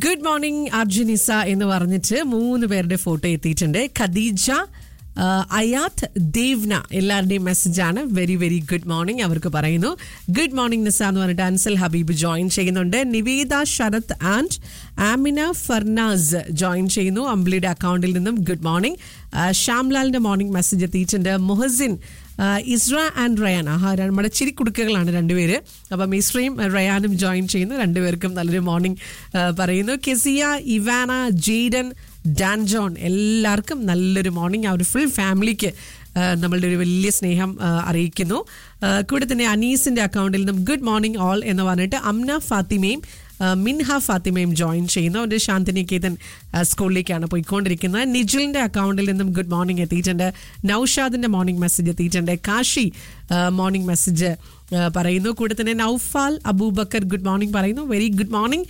good morning അർജുനിസ എന്ന് പറഞ്ഞിട്ട് മൂന്ന് പേരുടെ ഫോട്ടോ എത്തിയിട്ടുണ്ട് ഖദീജ ആ, അയാത്ത് ദേവ്ന എല്ലാവരുടെയും മെസ്സേജാണ് വെരി വെരി ഗുഡ് മോർണിംഗ് അവർക്ക് പറയുന്നു ഗുഡ് മോർണിംഗ് നിസ എന്ന് പറഞ്ഞിട്ട് അൻസൽ ഹബീബ് ജോയിൻ ചെയ്യുന്നുണ്ട് നിവേദ ശരത് ആൻഡ് ആമിന ഫർനാസ് ജോയിൻ ചെയ്യുന്നു അംബ്ലിയുടെ അക്കൗണ്ടിൽ നിന്നും ഗുഡ് മോർണിംഗ് ശ്യാംലാലിന്റെ മോർണിംഗ് മെസ്സേജ് എത്തിയിട്ടുണ്ട് മുഹസിൻ ആ, ഇസ്ര ആൻഡ് റയാൻ ആഹാ ര- നമ്മുടെ ചിരിക്കുടുക്കകളാണ് രണ്ടുപേര് അപ്പം ഇസ്രയും റയാനും ജോയിൻ ചെയ്യുന്നു രണ്ടുപേർക്കും നല്ലൊരു മോർണിംഗ് പറയുന്നു Kezia Ivana Jayden Dan John എല്ലാവർക്കും നല്ലൊരു മോർണിംഗ് ആ ഒരു ഫുൾ ഫാമിലിക്ക് ആ, നമ്മളുടെ ഒരു വലിയ സ്നേഹം ആ, അറിയിക്കുന്നു ആ, കൂടെ തന്നെ അനീസിന്റെ അക്കൗണ്ടിൽ നിന്നും ഗുഡ് മോർണിംഗ് ഓൾ എന്ന് പറഞ്ഞിട്ട് അംന ഫാത്തിമയും ആ, മിൻഹ ഫാത്തിമയും ജോയിൻ ചെയ്യുന്നു ഒരു ശാന്തിനികേതൻ ആ, സ്കൂളിലേക്കാണ് പോയിക്കൊണ്ടിരിക്കുന്നത് നിജിലിന്റെ അക്കൗണ്ടിൽ നിന്നും ഗുഡ് മോർണിംഗ് എത്തിയിട്ടുണ്ട് നൌഷാദിന്റെ മോർണിംഗ് മെസ്സേജ് എത്തിയിട്ടുണ്ട് കാശി മോർണിംഗ് മെസ്സേജ് പറയുന്നു കൂടെ തന്നെ നൌഫാൽ അബൂബക്കർ ഗുഡ് മോർണിംഗ് പറയുന്നു very good morning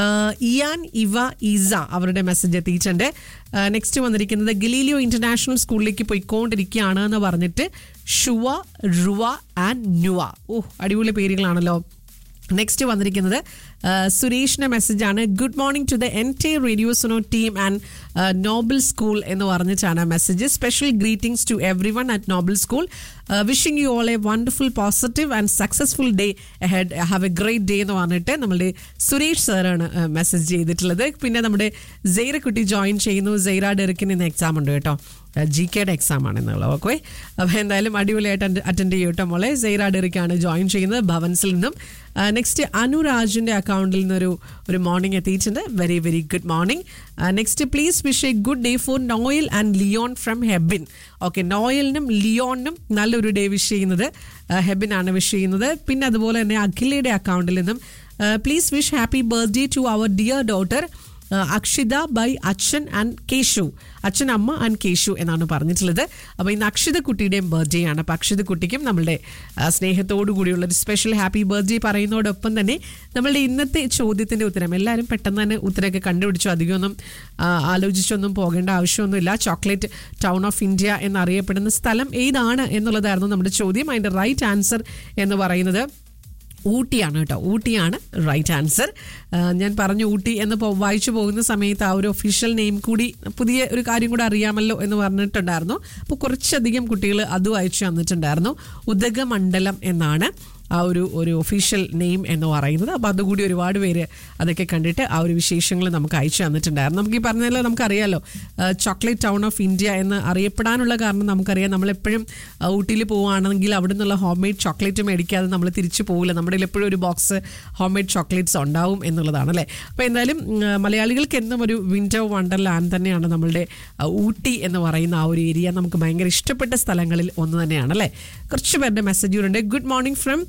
Ian Eva Isa അവരുടെ മെസ്സേജ് എത്തിയിട്ടുണ്ട് നെക്സ്റ്റ് വന്നിരിക്കുന്നത് ഗലീലിയോ ഇന്റർനാഷണൽ സ്കൂളിലേക്ക് പോയിക്കൊണ്ടിരിക്കുകയാണ് എന്ന് പറഞ്ഞിട്ട് ഷുവ റുവ ആൻഡ് നുവ ഓ അടിപൊളി പേരുകളാണല്ലോ നെക്സ്റ്റ് വന്നിരിക്കുന്നത് ആ, സുരേഷിന്റെ മെസ്സേജാണ് good morning to the entire radio Suno team and noble school എന്ന് പറഞ്ഞിട്ടാണ് message special greetings to everyone at noble school wishing you all a wonderful positive and successful day head have a great day എന്ന് പറഞ്ഞിട്ട് നമ്മുടെ സുരേഷ് സാറാണ് message ചെയ്തിട്ടുള്ളത് പിന്നെ നമ്മുടെ സെയ്റക്കുട്ടി join ചെയ്യുന്നു സെയ്റ ഡെറിക്കിന് ഇന്ന് എക്സാം ഉണ്ട് കേട്ടോ ജി കെയുടെ എക്സാം ആണ് എന്നുള്ളത് ഓക്കെ അപ്പോൾ എന്തായാലും അടിപൊളിയായിട്ട് അറ്റൻഡ് ചെയ്യും കേട്ടോ മോളെ സെയ്റ ഡെറിക്കാണ് ജോയിൻ ചെയ്യുന്നത് ഭവൻസിൽ നിന്നും നെക്സ്റ്റ് അനുരാജിന്റെ അക്കൗണ്ടിൽ നിന്നൊരു ഒരു മോർണിംഗ് എത്തിയിട്ടുണ്ട് very very good morning next please wish a good day for Noel and Leon from Hebin okay നോയലിനും ലിയോണിനും നല്ലൊരു ഡേ വിഷ് ചെയ്യുന്നത് ഹെബിൻ ആണ് വിഷ് ചെയ്യുന്നത് പിന്നെ അതുപോലെ തന്നെ അഖിലയുടെ അക്കൗണ്ടിൽ നിന്നും please wish happy birthday to our dear daughter Akshita by അച്ഛൻ ആൻഡ് കേശു അച്ഛൻ അമ്മ ആൻഡ് കേശു എന്നാണ് പറഞ്ഞിട്ടുള്ളത് അപ്പോൾ ഇന്ന് അക്ഷിത കുട്ടിയുടെയും ബർത്ത്ഡേ ആണ് അപ്പോൾ അക്ഷിത കുട്ടിക്കും നമ്മളുടെ ആ, സ്നേഹത്തോടു കൂടിയുള്ള ഒരു സ്പെഷ്യൽ ഹാപ്പി ബർത്ത്ഡേ പറയുന്നതോടൊപ്പം തന്നെ നമ്മളുടെ ഇന്നത്തെ ചോദ്യത്തിന്റെ ഉത്തരം എല്ലാവരും പെട്ടെന്ന് തന്നെ ഉത്തരമൊക്കെ കണ്ടുപിടിച്ചു അധികമൊന്നും ആ, ആലോചിച്ചൊന്നും പോകേണ്ട ആവശ്യമൊന്നുമില്ല ചോക്ലേറ്റ് ടൗൺ ഓഫ് ഇന്ത്യ എന്നറിയപ്പെടുന്ന സ്ഥലം ഏതാണ് എന്നുള്ളതായിരുന്നു നമ്മുടെ ചോദ്യം അതിന്റെ റൈറ്റ് ആൻസർ എന്ന് പറയുന്നത് ഊട്ടിയാണ് കേട്ടോ ഊട്ടിയാണ് റൈറ്റ് ആൻസർ ഞാൻ പറഞ്ഞു ഊട്ടി എന്ന് പോ- വായിച്ചു പോകുന്ന സമയത്ത് ആ ഒരു ഒഫീഷ്യൽ നെയിം കൂടി പുതിയ ഒരു കാര്യം കൂടെ അറിയാമല്ലോ എന്ന് പറഞ്ഞിട്ടുണ്ടായിരുന്നു അപ്പോൾ കുറച്ചധികം കുട്ടികൾ അതും അയച്ചു തന്നിട്ടുണ്ടായിരുന്നു ഉദകമണ്ഡലം എന്നാണ് ആ ഒരു ഒരു ഒഫീഷ്യൽ നെയിം എന്ന് പറയുന്നത് അപ്പോൾ അതുകൂടി ഒരുപാട് പേര് അതൊക്കെ കണ്ടിട്ട് ആ ഒരു വിശേഷങ്ങൾ നമുക്ക് അയച്ചു തന്നിട്ടുണ്ടായിരുന്നു നമുക്ക് ഈ പറഞ്ഞല്ലോ നമുക്കറിയാലോ ചോക്ലേറ്റ് ടൗൺ ഓഫ് ഇന്ത്യ എന്ന് അറിയപ്പെടാനുള്ള കാരണം നമുക്കറിയാം നമ്മളെപ്പോഴും ആ, ഊട്ടിയിൽ പോവുകയാണെങ്കിൽ അവിടെ നിന്നുള്ള ഹോം മെയ്ഡ് ചോക്ലേറ്റ് മേടിക്കാതെ നമ്മൾ തിരിച്ചു പോകില്ല നമ്മുടെ കയ്യിൽ എപ്പോഴും ഒരു ബോക്സ് ഹോം മെയ്ഡ് ചോക്ലേറ്റ്സ് ഉണ്ടാവും എന്നുള്ളതാണ് അല്ലേ അപ്പോൾ എന്തായാലും ഉം, മലയാളികൾക്ക് എന്നും ഒരു വിൻറ്റർ വണ്ടർലാൻഡ് തന്നെയാണ് നമ്മളുടെ ആ, ഊട്ടി എന്ന് പറയുന്ന ആ ഒരു ഏരിയ നമുക്ക് ഭയങ്കര ഇഷ്ടപ്പെട്ട സ്ഥലങ്ങളിൽ ഒന്ന് തന്നെയാണ് അല്ലേ കുറച്ച് പേരുടെ മെസ്സേജുകളുണ്ട് good morning from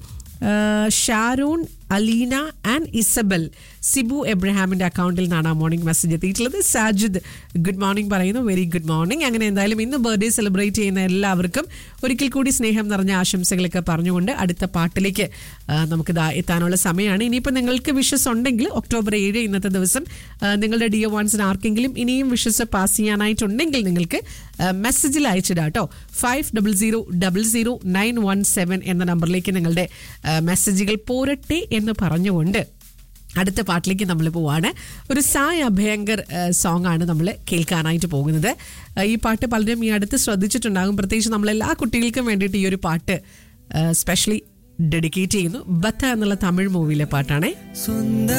Sharoon Aleena and Isabel Sibu എബ്രഹാമിന്റെ അക്കൗണ്ടിൽ നിന്നാണ് ആ മോർണിംഗ് മെസ്സേജ് എത്തിയിട്ടുള്ളത് സാജിദ് ഗുഡ് മോർണിംഗ് പറയുന്നു വെരി ഗുഡ് മോർണിംഗ് അങ്ങനെ എന്തായാലും ഇന്ന് ബർത്ത്ഡേ സെലിബ്രേറ്റ് ചെയ്യുന്ന എല്ലാവർക്കും ഒരിക്കൽ കൂടി സ്നേഹം നിറഞ്ഞ ആശംസകളൊക്കെ പറഞ്ഞുകൊണ്ട് അടുത്ത പാട്ടിലേക്ക് ആ, നമുക്ക് ദാ എത്താനുള്ള സമയമാണ് ഇനിയിപ്പോൾ നിങ്ങൾക്ക് വിഷസ് ഉണ്ടെങ്കിൽ ഒക്ടോബർ ഏഴ് ഇന്നത്തെ ദിവസം ആ, നിങ്ങളുടെ ഡിയോ വൺസിന് ആർക്കെങ്കിലും ഇനിയും വിഷസ് പാസ് ചെയ്യാനായിട്ടുണ്ടെങ്കിൽ നിങ്ങൾക്ക് മെസ്സേജിൽ അയച്ചിടാം കേട്ടോ five double zero double zero nine one seven എന്ന നമ്പറിലേക്ക് നിങ്ങളുടെ ആ, മെസ്സേജുകൾ പോരട്ടെ എന്ന് പറഞ്ഞുകൊണ്ട് അടുത്ത പാട്ടിലേക്ക് നമ്മൾ പോവാണ് ഒരു സായ് അഭയങ്കർ സോങ് ആണ് നമ്മൾ കേൾക്കാനായിട്ട് പോകുന്നത് ആ, ഈ പാട്ട് പലരും ഈ അടുത്ത് ശ്രദ്ധിച്ചിട്ടുണ്ടാകും പ്രത്യേകിച്ച് നമ്മൾ എല്ലാ കുട്ടികൾക്കും വേണ്ടിയിട്ട് ഈ ഒരു പാട്ട് സ്പെഷ്യലി ഡെഡിക്കേറ്റ് ചെയ്യുന്നു ബത്ത എന്നുള്ള തമിഴ് മൂവിയിലെ പാട്ടാണേ സ്വന്തം